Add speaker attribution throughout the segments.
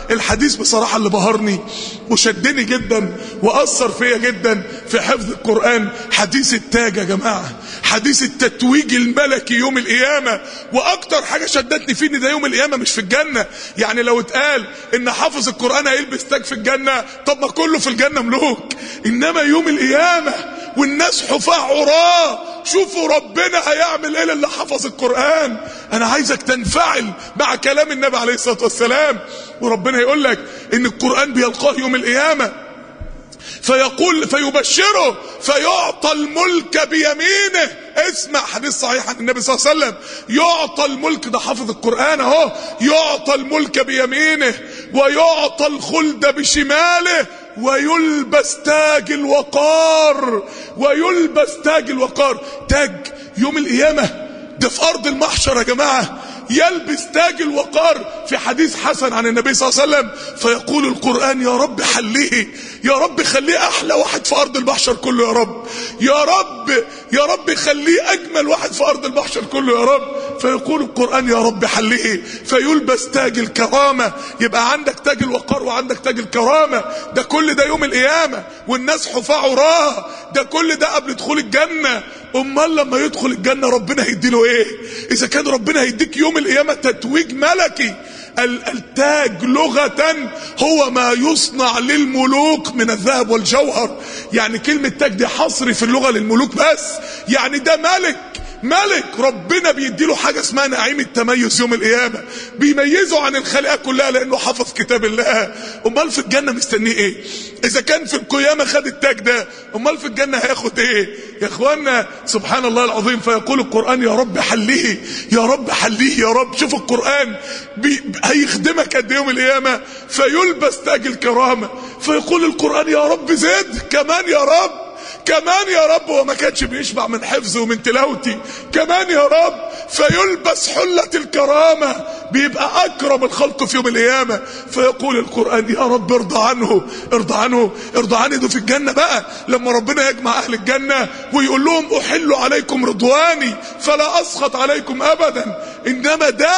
Speaker 1: الحديث بصراحة اللي بهرني وشدني جدا وأثر فيا جدا في حفظ القرآن حديث التاج يا جماعة حديث التتويج الملكي يوم القيامة وأكتر حاجة شدتني فيه إن ده يوم القيامة مش في الجنة يعني لو اتقال إن حافظ القرآن هيلبس تاج في الجنة طب ما كله في الجنة ملوك إنما يوم القيامة والناس حفاة عراه شوفوا ربنا هيعمل ايه للي حفظ القرآن انا عايزك تنفعل مع كلام النبي عليه الصلاة والسلام وربنا يقول لك ان القرآن بيلقاه يوم القيامة فيقول فيبشره فيعطى الملك بيمينه اسمع حديث صحيح عن النبي صلى الله عليه وسلم يعطى الملك ده حافظ القرآن اهو يعطى الملك بيمينه ويعطى الخلد بشماله ويلبس تاج الوقار ويلبس تاج الوقار تاج يوم القيامة ده في أرض المحشر يا جماعة يلبس تاج الوقار في حديث حسن عن النبي صلى الله عليه وسلم فيقول القرآن يا رب حليه يا رب خليه أحلى واحد في أرض المحشر كله يا رب يا رب يا رب خليه أجمل واحد في أرض المحشر كله يا رب فيقول القرآن يا رب حليه فيلبس تاج الكرامة يبقى عندك تاج الوقار وعندك تاج الكرامة ده كل ده يوم القيامة والناس حفاة عراه ده كل ده قبل دخول الجنة امال لما يدخل الجنة ربنا هيديله ايه اذا كان ربنا هيديك يوم القيامة تتويج ملكي التاج لغة هو ما يصنع للملوك من الذهب والجوهر يعني كلمة تاج دي حصري في اللغة للملوك بس يعني ده ملك ملك ربنا بيديله حاجة اسمها نعيم التميز يوم القيامة بيميزه عن الخليقة كلها لأنه حفظ كتاب الله أمال في الجنة مستنيه إيه إذا كان في القيامة خد التاج ده أمال في الجنة هياخد إيه يا إخوانا سبحان الله العظيم فيقول القرآن يا رب حليه يا رب حليه يا رب شوف القرآن بي هيخدمك قد يوم القيامة فيلبس تاج الكرامة فيقول القرآن يا رب زد كمان يا رب كمان يا رب هو ما كانش بيشبع من حفظي ومن تلاوتي كمان يا رب فيلبس حلة الكرامة بيبقى أكرم الخلق في يوم القيامة فيقول القرآن يا رب ارضى عنه ارضى عنه ارضى عنه ده في الجنة بقى لما ربنا يجمع أهل الجنة ويقول لهم أحل عليكم رضواني فلا أسخط عليكم أبدا إنما ده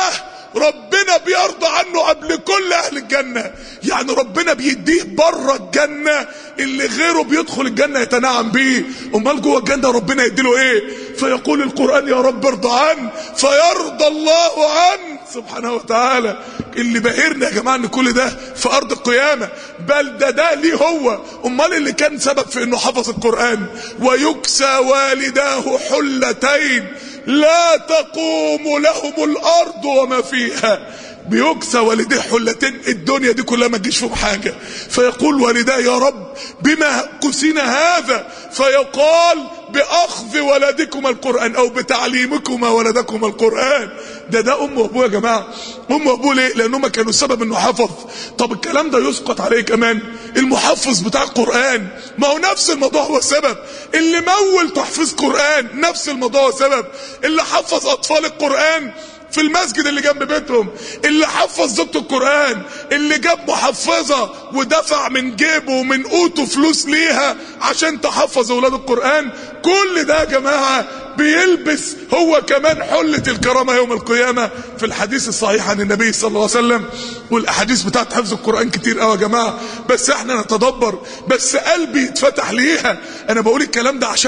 Speaker 1: ربنا بيرضى عنه قبل كل اهل الجنة يعني ربنا بيديه بره الجنة اللي غيره بيدخل الجنة يتنعم بيه امال جوه الجنة ربنا يديله ايه فيقول القرآن يا رب ارضى عنه فيرضى الله عنه سبحانه وتعالى اللي بهرنا يا جماعة ان كل ده في ارض القيامة بل ده ده ليه هو امال اللي كان سبب في انه حفظ القرآن ويكسى والداه حلتين لا تقوم لهم الارض وما فيها بيكسى والديه حلتين الدنيا دي كلها ما تجيش فيهم حاجه فيقول والداه يا رب بما كسينا هذا فيقال باخذ ولدكما القران او بتعليمكما ولدكما القران ده ده ام وابوه يا جماعه ام وابوه ليه لانهم كانوا السبب انه حفظ طب الكلام ده يسقط عليه كمان المحفظ بتاع القران ما هو نفس الموضوع هو السبب اللي مول تحفيظ قران نفس الموضوع هو السبب اللي حفظ اطفال القران في المسجد اللي جنب بيتهم اللي حفظ زوجته القرآن اللي جاب محفظة ودفع من جيبه ومن قوته فلوس ليها عشان تحفظ اولاد القرآن كل ده يا جماعة بيلبس هو كمان حلة الكرامة يوم القيامة في الحديث الصحيح عن النبي صلى الله عليه وسلم والاحاديث بتاعت حفظ القرآن كتير قوي يا جماعة بس احنا نتدبر بس قلبي يتفتح ليها انا بقول الكلام ده عشان